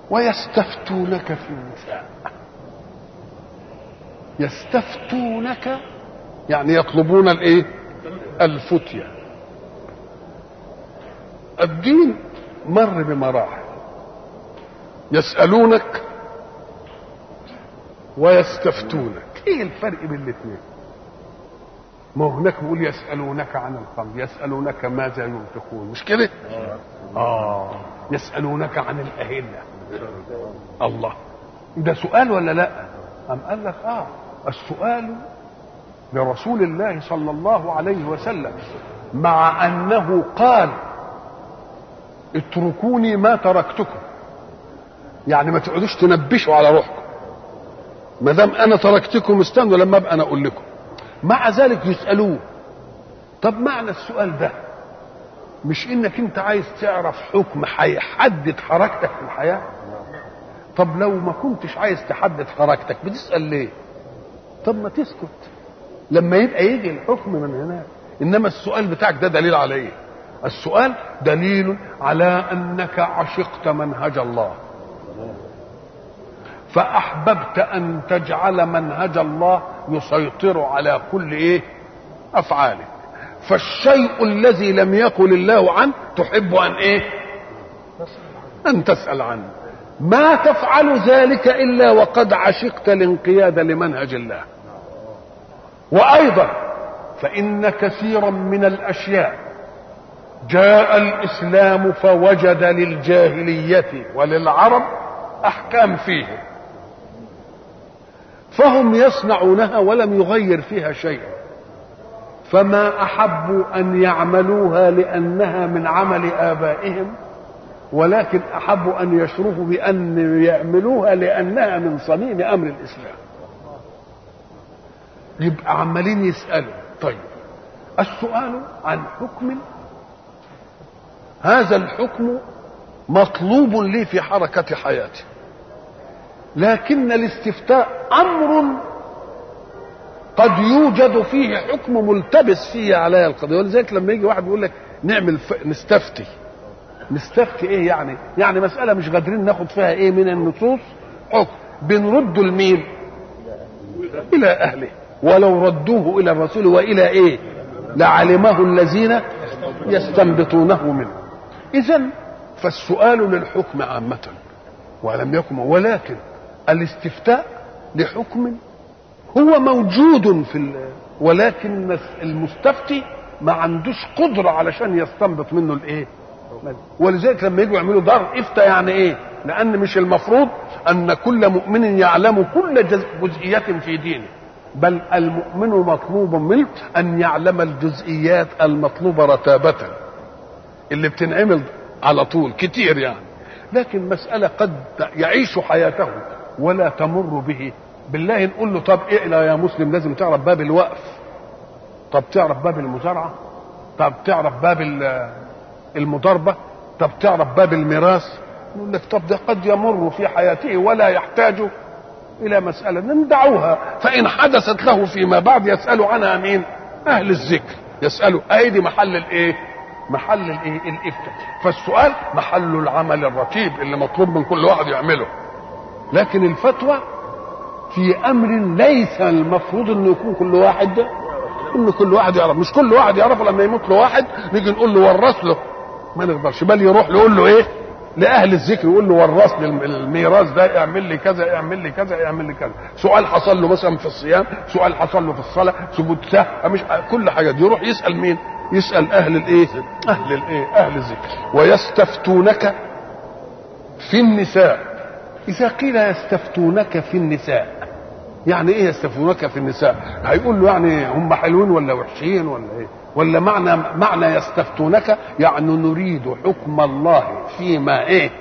ويستفتونك في النساء يستفتونك يعني يطلبون الايه الفتية الدين مر بمراحل يسألونك ويستفتونك ايه الفرق بين الاثنين ما هو هناك بيقول يسألونك عن الخمر يسألونك ماذا ينفقون مش كده اه يسألونك عن الأهلة الله ده سؤال ولا لا أم قال لك اه السؤال لرسول الله صلى الله عليه وسلم مع أنه قال اتركوني ما تركتكم يعني ما تقعدوش تنبشوا على روحكم ما دام انا تركتكم استنوا لما ابقى انا اقول لكم مع ذلك يسالوه طب معنى السؤال ده مش انك انت عايز تعرف حكم هيحدد حركتك في الحياه طب لو ما كنتش عايز تحدد حركتك بتسال ليه طب ما تسكت لما يبقى يجي الحكم من هناك انما السؤال بتاعك ده دليل على ايه السؤال دليل على انك عشقت منهج الله فاحببت ان تجعل منهج الله يسيطر على كل ايه افعالك فالشيء الذي لم يقل الله عنه تحب ان ايه ان تسال عنه ما تفعل ذلك الا وقد عشقت الانقياد لمنهج الله وايضا فان كثيرا من الاشياء جاء الاسلام فوجد للجاهليه وللعرب احكام فيه فهم يصنعونها ولم يغير فيها شيئا فما احبوا ان يعملوها لانها من عمل ابائهم ولكن احبوا ان يشرفوا بان يعملوها لانها من صميم امر الاسلام يبقى عمالين يسالوا طيب السؤال عن حكم هذا الحكم مطلوب لي في حركه حياتي لكن الاستفتاء امر قد يوجد فيه حكم ملتبس فيه علي القضيه ولذلك لما يجي واحد يقول لك نعمل ف... نستفتي نستفتي ايه يعني يعني مساله مش قادرين ناخد فيها ايه من النصوص حكم بنرده لمين الى اهله ولو ردوه الى الرسول والى ايه لعلمه الذين يستنبطونه منه اذا فالسؤال للحكم عامه ولم يكن ولكن الاستفتاء لحكم هو موجود في ال... ولكن المستفتي ما عندوش قدرة علشان يستنبط منه الايه ولذلك لما يجوا يعملوا دار افتى يعني ايه لان مش المفروض ان كل مؤمن يعلم كل جزئية في دينه بل المؤمن مطلوب منه ان يعلم الجزئيات المطلوبة رتابة اللي بتنعمل على طول كتير يعني لكن مسألة قد يعيش حياته ولا تمر به بالله نقول له طب اقلى يا مسلم لازم تعرف باب الوقف طب تعرف باب المزارعة طب تعرف باب المضاربة طب تعرف باب الميراث يقول لك طب ده قد يمر في حياته ولا يحتاج إلى مسألة ندعوها فإن حدثت له فيما بعد يسأل عنها مين أهل الذكر يسألوا أيدي محل الإيه محل الايه الافتاء فالسؤال محل العمل الرتيب اللي مطلوب من كل واحد يعمله لكن الفتوى في امر ليس المفروض انه يكون كل واحد ان كل واحد يعرف مش كل واحد يعرفه لما يموت له واحد نيجي نقول له ورث له ما نقدرش بل يروح له يقول له ايه لاهل الذكر يقول له ورث لي الميراث ده اعمل لي كذا اعمل لي كذا اعمل لي كذا سؤال حصل له مثلا في الصيام سؤال حصل له في الصلاه سجود سهو مش كل حاجه دي يروح يسال مين يسال اهل الايه اهل الايه اهل الذكر ويستفتونك في النساء اذا قيل يستفتونك في النساء يعني ايه يستفتونك في النساء هيقول له يعني هم حلوين ولا وحشين ولا ايه ولا معنى معنى يستفتونك يعني نريد حكم الله فيما ايه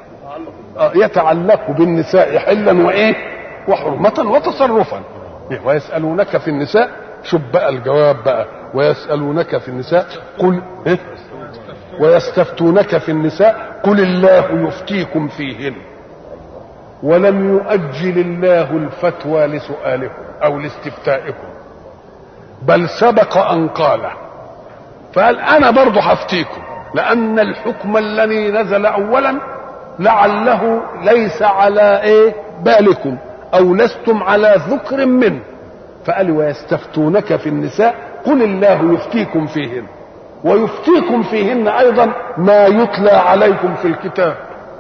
يتعلق بالنساء حلا وايه وحرمة وتصرفا ويسألونك في النساء شوف بقى الجواب بقى ويسألونك في النساء قل إيه؟ ويستفتونك في النساء قل الله يفتيكم فيهن ولم يؤجل الله الفتوى لسؤالكم او لاستفتائكم بل سبق ان قال فقال انا برضه هفتيكم لان الحكم الذي نزل اولا لعله ليس على ايه بالكم او لستم على ذكر منه فقال ويستفتونك في النساء قل الله يفتيكم فيهن ويفتيكم فيهن ايضا ما يتلى عليكم في الكتاب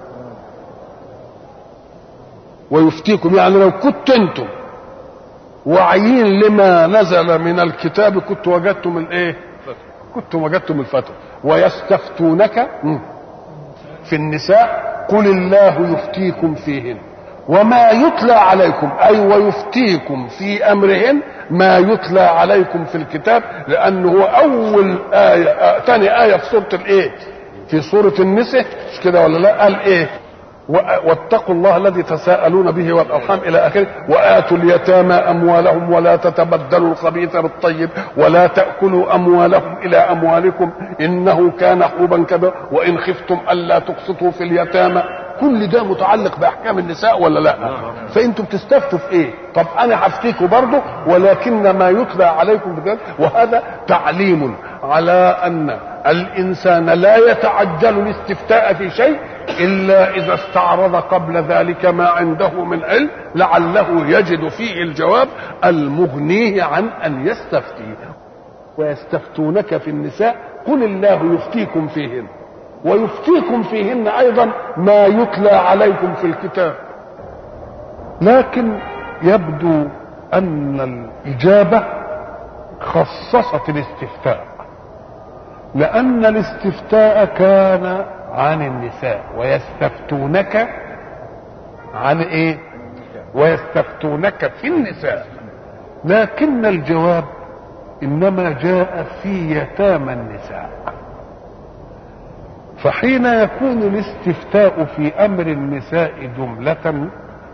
ويفتيكم يعني لو كنت انتم واعيين لما نزل من الكتاب كنت وجدتم الايه كنتم وجدتم الفتوى ويستفتونك في النساء قل الله يفتيكم فيهن وما يتلى عليكم اي ويفتيكم في امرهن ما يتلى عليكم في الكتاب لانه هو اول ايه ثاني ايه في سوره الايه في سوره النساء مش كده ولا لا قال ايه واتقوا الله الذي تساءلون به والارحام الى اخره واتوا اليتامى اموالهم ولا تتبدلوا الخبيث بالطيب ولا تاكلوا اموالهم الى اموالكم انه كان حوبا كبيرا وان خفتم الا تقسطوا في اليتامى كل ده متعلق باحكام النساء ولا لا فانتم بتستفتوا في ايه طب انا هفتيكوا برضه ولكن ما يتلى عليكم بذلك وهذا تعليم على ان الانسان لا يتعجل الاستفتاء في شيء الا اذا استعرض قبل ذلك ما عنده من علم لعله يجد فيه الجواب المغنيه عن ان يستفتي ويستفتونك في النساء قل الله يفتيكم فيهن ويفتيكم فيهن ايضا ما يتلى عليكم في الكتاب لكن يبدو ان الاجابه خصصت الاستفتاء لان الاستفتاء كان عن النساء ويستفتونك عن ايه ويستفتونك في النساء لكن الجواب انما جاء في يتامى النساء فحين يكون الاستفتاء في امر النساء جمله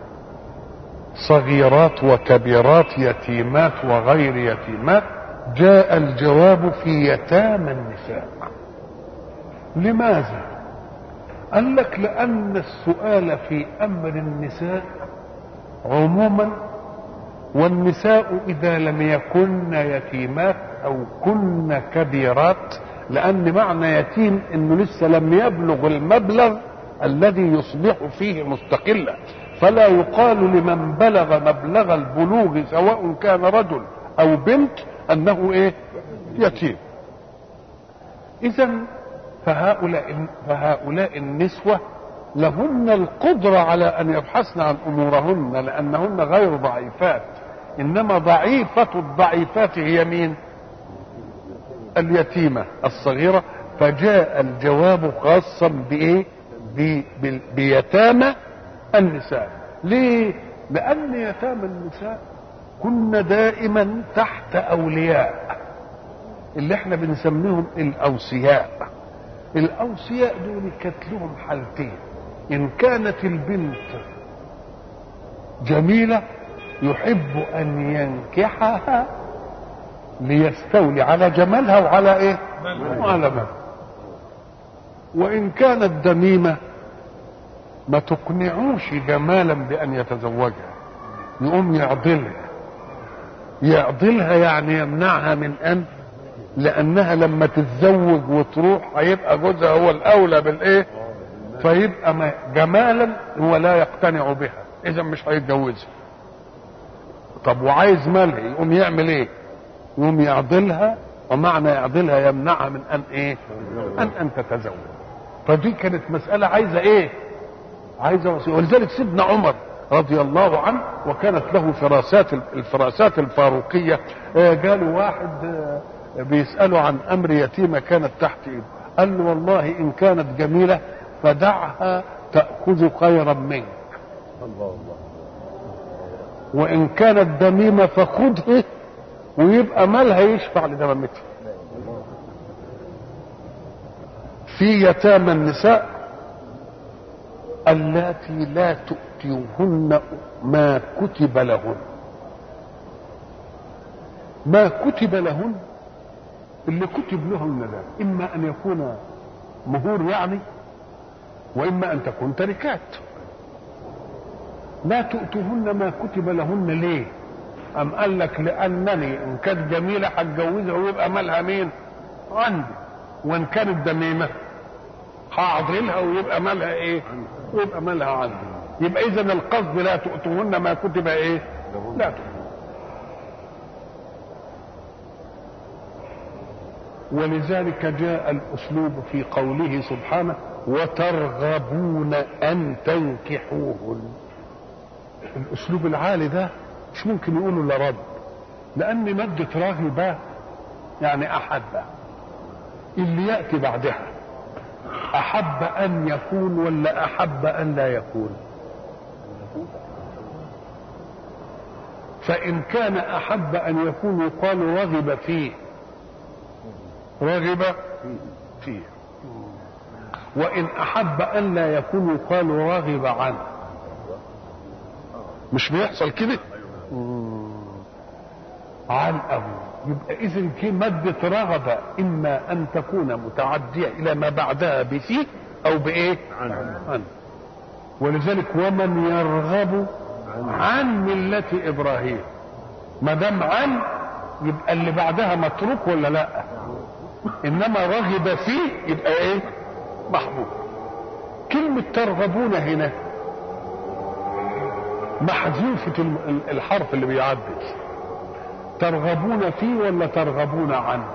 صغيرات وكبيرات يتيمات وغير يتيمات جاء الجواب في يتامى النساء لماذا قال لك لان السؤال في امر النساء عموما والنساء اذا لم يكن يتيمات او كن كبيرات لان معنى يتيم انه لسه لم يبلغ المبلغ الذي يصبح فيه مستقلا فلا يقال لمن بلغ مبلغ البلوغ سواء كان رجل او بنت انه ايه يتيم اذا فهؤلاء فهؤلاء النسوه لهن القدره على ان يبحثن عن امورهن لانهن غير ضعيفات انما ضعيفه الضعيفات هي مين اليتيمه الصغيره فجاء الجواب خاصا بايه بيتامى النساء ليه لان يتامى النساء كن دائما تحت اولياء اللي احنا بنسميهم الاوصياء الاوصياء دول كانت لهم حالتين ان كانت البنت جميله يحب ان ينكحها ليستولي على جمالها وعلى ايه وعلى مالها وان كانت دميمه ما تقنعوش جمالا بان يتزوجها يقوم يعضلها يعضلها يعني يمنعها من ان لانها لما تتزوج وتروح هيبقى جوزها هو الاولى بالايه فيبقى جمالا هو لا يقتنع بها اذا مش هيتجوزها طب وعايز مالها يقوم يعمل ايه يقوم يعضلها ومعنى يعضلها يمنعها من ان ايه ان ان تتزوج فدي كانت مساله عايزه ايه عايزه وصيه ولذلك سيدنا عمر رضي الله عنه وكانت له فراسات الفراسات الفاروقيه قالوا واحد بيسأله عن أمر يتيمة كانت تحت إيده قال له والله إن كانت جميلة فدعها تأخذ خيرا منك الله الله وإن كانت دميمة فخذها ويبقى مالها يشفع لدمامتها في يتامى النساء اللاتي لا تؤتيهن ما كتب لهن ما كتب لهن اللي كتب لهن ده اما ان يكون مهور يعني واما ان تكون تركات لا تؤتوهن ما كتب لهن ليه ام قال لك لانني ان كانت جميله هتجوزها ويبقى مالها مين عندي وان كانت دميمه حاضرينها ويبقى مالها ايه ويبقى مالها عنها يبقى اذا القصد لا تؤتوهن ما كتب ايه لا تؤتوهن ولذلك جاء الاسلوب في قوله سبحانه وترغبون ان تنكحوهن الاسلوب العالي ده مش ممكن يقوله الا رب لان مادة راغبة يعني احب اللي ياتي بعدها احب ان يكون ولا احب ان لا يكون فان كان احب ان يكون يقال رغب فيه رغب فيه وإن أحب أن لا يكون يقال رغب عنه مش بيحصل كده عن أبو يبقى إذن كي مادة رغب إما أن تكون متعدية إلى ما بعدها بفيه أو بإيه عن ولذلك ومن يرغب عن ملة إبراهيم ما دام عن يبقى اللي بعدها متروك ولا لا انما رغب فيه يبقى ايه محبوب كلمة ترغبون هنا محذوفة الحرف اللي بيعدل ترغبون فيه ولا ترغبون عنه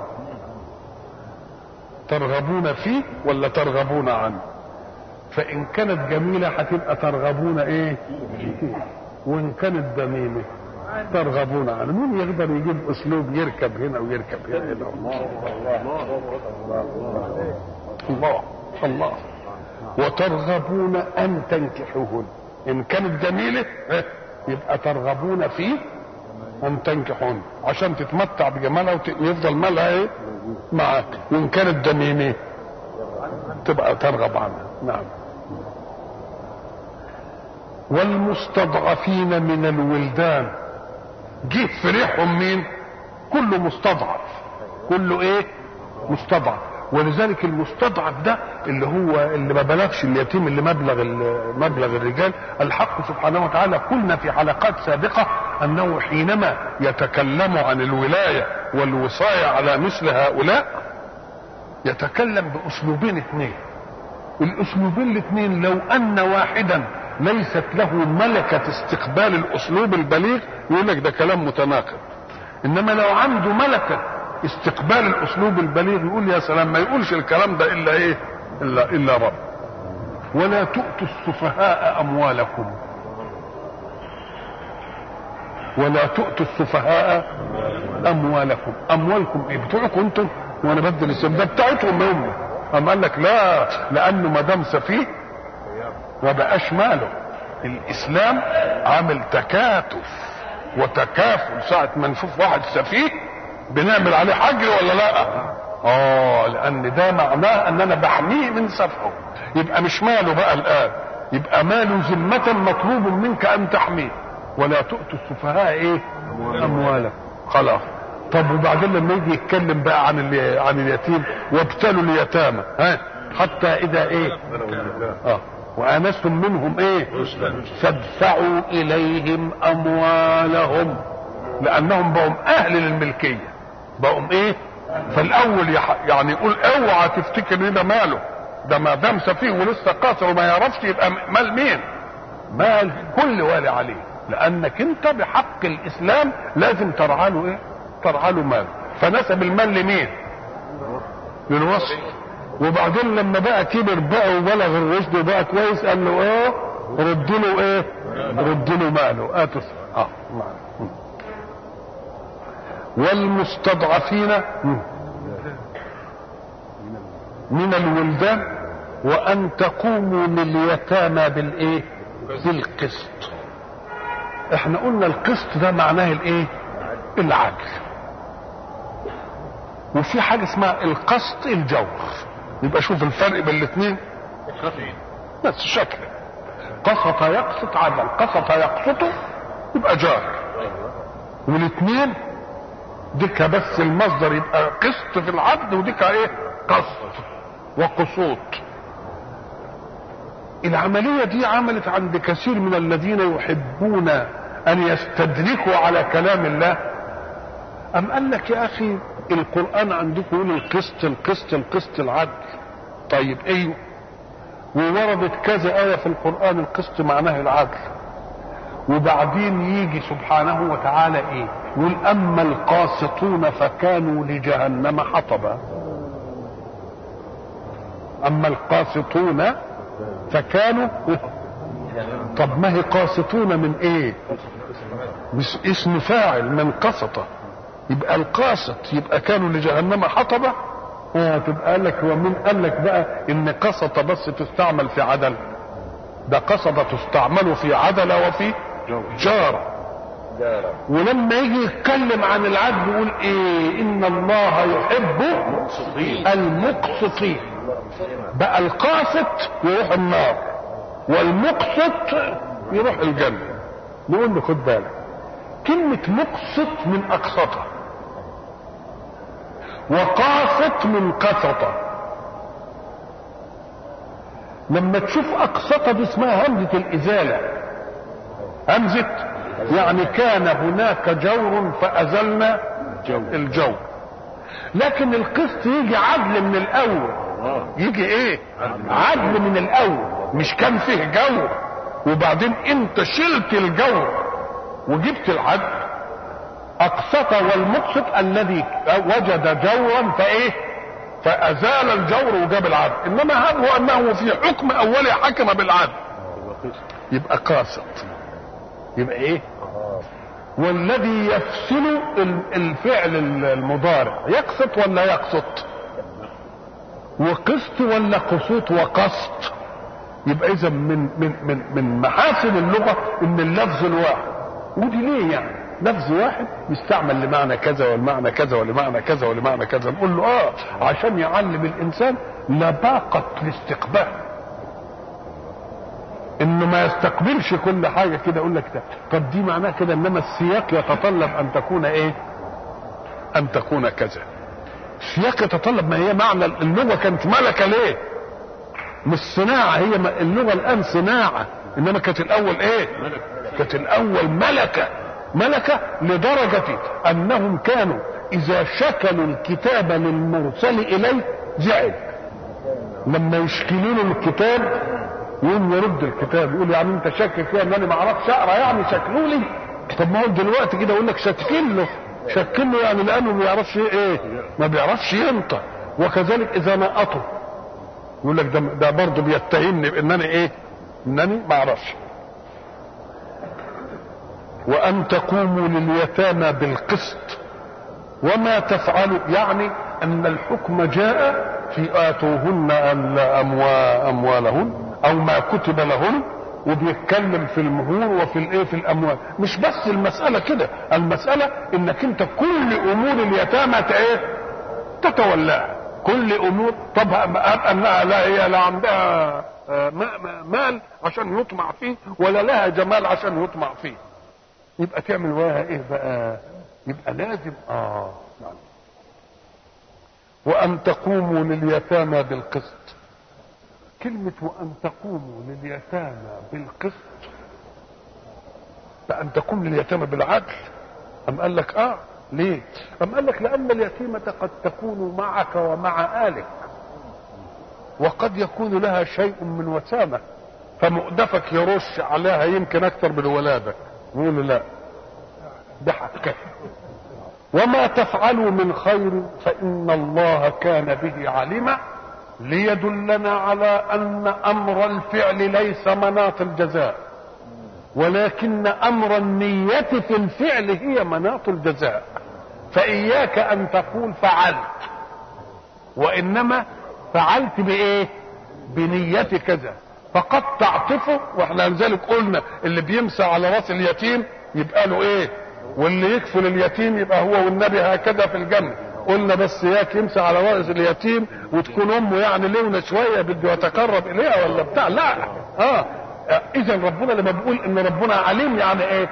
ترغبون فيه ولا ترغبون عنه فإن كانت جميلة هتبقى ترغبون ايه فيه وإن كانت ذميمة ترغبون عنه مين يقدر يجيب اسلوب يركب هنا ويركب هنا الله الله الله الله الله وترغبون ان تنكحوهن ان كانت جميله يبقى ترغبون فيه ان تنكحوهن عشان تتمتع بجمالها ويفضل مالها ايه معك وان كانت دميمه تبقى ترغب عنها نعم والمستضعفين من الولدان جه في ريحهم مين كله مستضعف كله ايه مستضعف ولذلك المستضعف ده اللي هو اللي ما بلغش اليتيم اللي مبلغ مبلغ الرجال الحق سبحانه وتعالى قلنا في حلقات سابقه انه حينما يتكلم عن الولايه والوصايه على مثل هؤلاء يتكلم باسلوبين اثنين الاسلوبين الاثنين لو ان واحدا ليست له ملكة استقبال الأسلوب البليغ يقول لك ده كلام متناقض إنما لو عنده ملكة استقبال الأسلوب البليغ يقول يا سلام ما يقولش الكلام ده إلا إيه إلا إلا رب ولا تؤتوا السفهاء أموالكم ولا تؤتوا السفهاء أموالكم أموالكم إيه بتوعكم أنتم وأنا بدل السم ده بتاعتهم هم أما قال لك لا لأنه ما دام سفيه ما بقاش ماله الاسلام عامل تكاتف وتكافل ساعة ما نشوف واحد سفيه بنعمل عليه حجر ولا لا اه لان ده معناه ان انا بحميه من سفهه يبقى مش ماله بقى الان يبقى ماله ذمة مطلوب منك ان تحميه ولا تؤتوا السفهاء ايه اموالك خلاص طب وبعدين لما يجي يتكلم بقى عن عن اليتيم وابتلوا اليتامى ها حتى اذا ايه اه وانستم منهم ايه فادفعوا اليهم اموالهم لانهم بقوا اهل للملكيه بقوا ايه فالاول يعني يقول اوعى تفتكر ان ده ماله ده ما دام سفيه ولسه قاصر وما يعرفش يبقى مال مين مال كل والي عليه لانك انت بحق الاسلام لازم ترعى له ايه ترعى له مال فنسب المال لمين للوصي وبعدين لما بقى كبر بقى وبلغ الرشد وبقى كويس قال له ايه رد له ايه رد له ماله اتس اه ماله والمستضعفين من الولدان وان تقوموا لليتامى بالايه بالقسط احنا قلنا القسط ده معناه الايه العدل وفي حاجه اسمها القسط الجور يبقى شوف الفرق بين الاثنين بس شكل قسط يقسط عدل قسط يقسط يبقى جار والاثنين ديك بس المصدر يبقى قسط في العبد وديك ايه قسط وقسوط العملية دي عملت عند كثير من الذين يحبون أن يستدركوا على كلام الله أم قال لك يا أخي القرآن عندكم يقول القسط القسط القسط العدل طيب ايوه ووردت كذا آية في القرآن القسط معناه العدل وبعدين يجي سبحانه وتعالى ايه يقول اما القاسطون فكانوا لجهنم حطبا اما القاسطون فكانوا طب ما هي قاسطون من ايه مش اسم فاعل من قسط يبقى القاسط يبقى كانوا لجهنم حطبا آه تبقى قال لك ومن قال لك بقى ان قسط بس تستعمل في عدل ده قصد تستعمل في عدل وفي جار ولما يجي يتكلم عن العدل يقول ايه ان الله يحب المقسطين بقى القاسط يروح النار والمقسط يروح الجنة نقول له خد بالك كلمة مقسط من أقسطة وقاسط من قسطة لما تشوف أقسطة دي اسمها همزة الإزالة همزة يعني كان هناك جور فأزلنا الجور لكن القسط يجي عدل من الأول يجي إيه عدل من الأول مش كان فيه جور وبعدين انت شلت الجور وجبت العدل اقسط والمقسط الذي وجد جورا فايه فازال الجور وجاب العدل انما هذا هو انه في حكم اولي حكم بالعدل يبقى قاسط يبقى ايه والذي يفصل الفعل المضارع يقسط ولا يقسط وقسط ولا قسوط وقسط يبقى اذا من من من من محاسن اللغه ان اللفظ الواحد ودي ليه يعني لفظ واحد يستعمل لمعنى كذا والمعنى كذا ولمعنى كذا ولمعنى كذا نقول له اه عشان يعلم الانسان لباقه الاستقبال انه ما يستقبلش كل حاجه كده يقول لك ده طب دي معناه كده انما السياق يتطلب ان تكون ايه ان تكون كذا السياق يتطلب ما هي معنى اللغه كانت ملكه ليه مش صناعه هي اللغه الان صناعه انما كانت الاول ايه كانت الاول ملكه ملكه لدرجه انهم كانوا اذا شكلوا الكتاب للمرسل اليه زعل لما يشكلوا له الكتاب يقوم يرد الكتاب يقول يعني انت شاكك فيها ان انا ما اعرفش اقرا يعني شكلوا لي طب ما هو دلوقتي كده يقول لك شكل له شكل له يعني لانه ما بيعرفش ايه ما بيعرفش ينطق وكذلك اذا نقطه يقول لك ده ده برضه بيتهمني بانني ايه انني ما اعرفش وان تقوموا لليتامى بالقسط وما تفعلوا يعني ان الحكم جاء في اتوهن اموالهن او ما كتب لهن وبيتكلم في المهور وفي الايه في الاموال مش بس المساله كده المساله انك انت كل امور اليتامى ايه تتولاها كل امور طب انها لا هي لا عندها مال عشان يطمع فيه ولا لها جمال عشان يطمع فيه يبقى تعمل وراها ايه بقى يبقى لازم اه يعني. وان تقوموا لليتامى بالقسط كلمة وأن تقوموا لليتامى بالقسط فأن تقوم لليتامى بالعدل أم قال لك آه ليه؟ أم قال لك لأن اليتيمة قد تكون معك ومع آلك وقد يكون لها شيء من وسامة فمؤدفك يرش عليها يمكن أكثر من ولادك يقول لا ده حقك وما تفعلوا من خير فإن الله كان به عليما ليدلنا على ان امر الفعل ليس مناط الجزاء ولكن امر النية في الفعل هي مناط الجزاء فاياك ان تقول فعلت وانما فعلت بايه بنية كذا فقد تعطفه واحنا لذلك قلنا اللي بيمسى على راس اليتيم يبقى له ايه واللي يكفل اليتيم يبقى هو والنبي هكذا في الجنه قلنا بس ياك يمسى على رأس اليتيم وتكون امه يعني لونة شوية بده يتقرب اليها ولا بتاع لا اه اذا ربنا لما بيقول ان ربنا عليم يعني ايه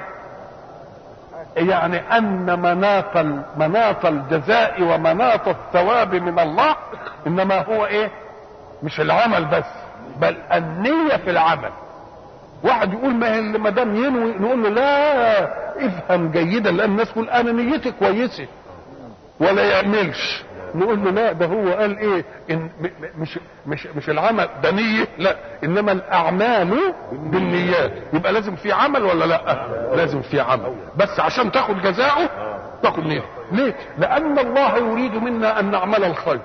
يعني ان مناط مناط الجزاء ومناط الثواب من الله انما هو ايه مش العمل بس بل النية في العمل واحد يقول ما هي ما دام ينوي نقول له لا افهم جيدا لان الناس تقول انا نيتي كويسه ولا يعملش نقول له لا ده هو قال ايه إن م- م- مش مش مش العمل ده نيه لا انما الاعمال بالنيات يبقى لازم في عمل ولا لا لازم في عمل بس عشان تاخد جزاؤه تاخد نيه ليه لان الله يريد منا ان نعمل الخير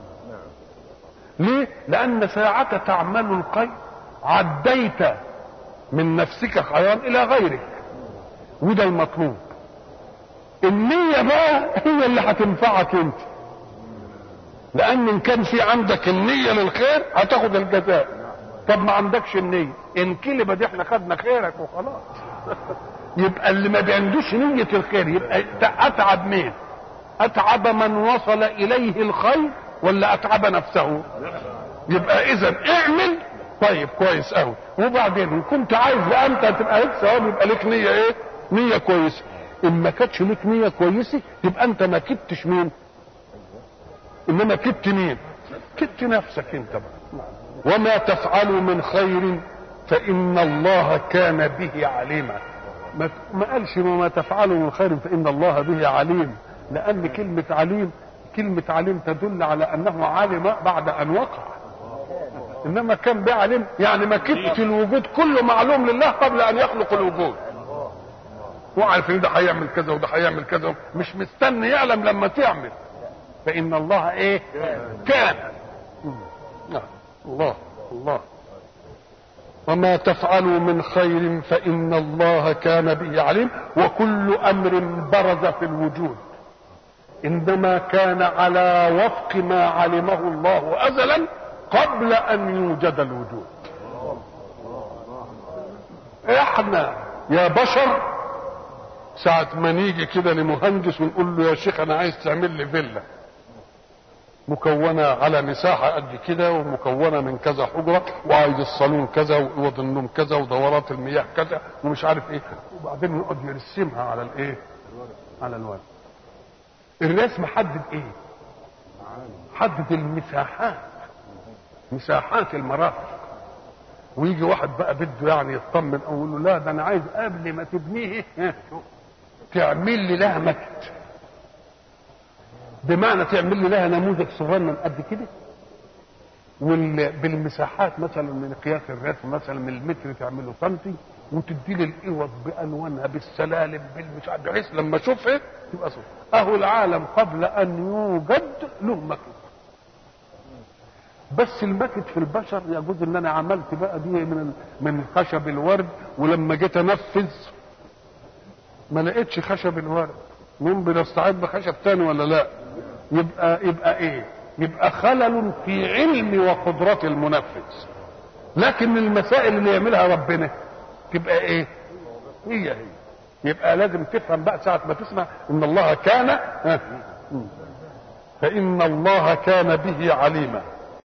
ليه لان ساعة تعمل الخير عديت من نفسك خيرا الى غيرك وده المطلوب النية بقى هي اللي هتنفعك انت لان ان كان في عندك النية للخير هتاخد الجزاء طب ما عندكش النية ان كلمة دي احنا خدنا خيرك وخلاص يبقى اللي ما بيعندوش نية الخير يبقى اتعب مين اتعب من وصل اليه الخير ولا اتعب نفسه يبقى اذا اعمل طيب كويس قوي وبعدين ان كنت عايز بقى انت تبقى لك ثواب يبقى لك نيه ايه نيه كويسه ان ما كانتش لك نيه كويسه يبقى انت ما كدتش مين انما كدت مين كدت نفسك انت بقى وما تفعلوا من خير فان الله كان به عليما ما ما قالش ما تفعلوا من خير فان الله به عليم لان كلمه عليم كلمه عليم تدل على انه علم بعد ان وقع انما كان بعلم يعني ما كدت الوجود كله معلوم لله قبل ان يخلق الوجود وعارف ان ده هيعمل كذا وده هيعمل كذا مش مستني يعلم لما تعمل فان الله ايه كان نعم. الله الله وما تفعلوا من خير فان الله كان به عليم وكل امر برز في الوجود انما كان على وفق ما علمه الله ازلا قبل ان يوجد الوجود احنا يا بشر ساعة ما نيجي كده لمهندس ونقول له يا شيخ انا عايز تعمل لي فيلا مكونة على مساحة قد كده ومكونة من كذا حجرة وعايز الصالون كذا وأوض النوم كذا ودورات المياه كذا ومش عارف ايه وبعدين يقعد يرسمها على الايه؟ على الورق. الرسم حدد ايه؟ حدد المساحات مساحات المرافق ويجي واحد بقى بده يعني يطمن او يقول له لا ده انا عايز قبل ما تبنيه ها، تعمل لي لها مكت بمعنى تعمل لي لها نموذج صغنن قد كده وال... بالمساحات مثلا من قياس الرسم مثلا من المتر تعمله سنتي وتدي لي الاوض بالوانها بالسلالم بالمش عارف بحيث لما اشوفها تبقى صوت اهو العالم قبل ان يوجد له مكت بس المكت في البشر يجوز ان انا عملت بقى دي من ال- من خشب الورد ولما جيت انفذ ما لقيتش خشب الورد مين بنستعد بخشب تاني ولا لا يبقى يبقى ايه يبقى خلل في علم وقدرة المنفذ لكن المسائل اللي يعملها ربنا تبقى ايه هي هي يبقى لازم تفهم بقى ساعة ما تسمع ان الله كان ها، فإن الله كان به عليما